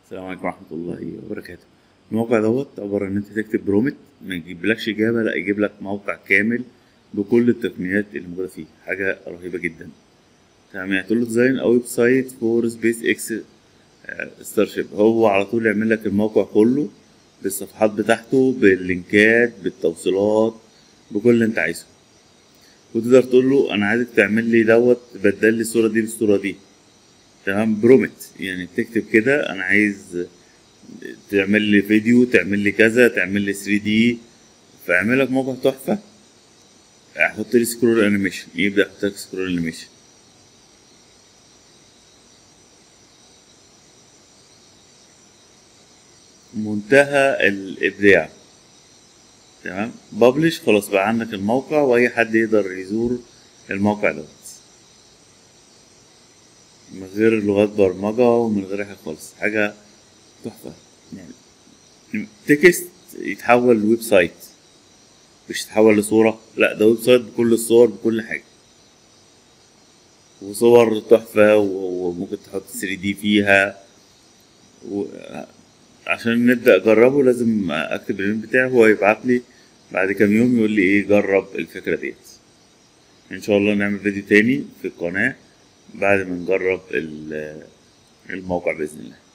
السلام عليكم ورحمة الله وبركاته الموقع دوت عبارة إن أنت تكتب برومت ما يجيبلكش إجابة لا يجيب لك موقع كامل بكل التقنيات اللي موجودة فيه حاجة رهيبة جدا تمام يعني تقول له ديزاين أو ويب سايت فور سبيس إكس ستارشيب هو على طول يعمل لك الموقع كله بالصفحات بتاعته باللينكات بالتوصيلات بكل اللي أنت عايزه وتقدر تقول له أنا عايزك تعمل لي دوت بدل لي الصورة دي بالصورة دي تمام برومت يعني تكتب كده انا عايز تعمل لي فيديو تعمل لي كذا تعمل لي 3 دي فاعمل لك موقع تحفه احط لي سكرول انيميشن يبدا يحط لك سكرول انيميشن منتهى الابداع تمام ببلش خلاص بقى عندك الموقع واي حد يقدر يزور الموقع دوت من غير لغات برمجة ومن غير حاجة خالص حاجة تحفة يعني تكست يتحول لويب سايت مش يتحول لصورة لا ده ويب سايت بكل الصور بكل حاجة وصور تحفة وممكن تحط 3 دي فيها و... عشان نبدأ أجربه لازم أكتب الإيميل بتاعي هو يبعت لي بعد كام يوم يقول لي إيه جرب الفكرة ديت إن شاء الله نعمل فيديو تاني في القناة بعد ما نجرب الموقع بإذن الله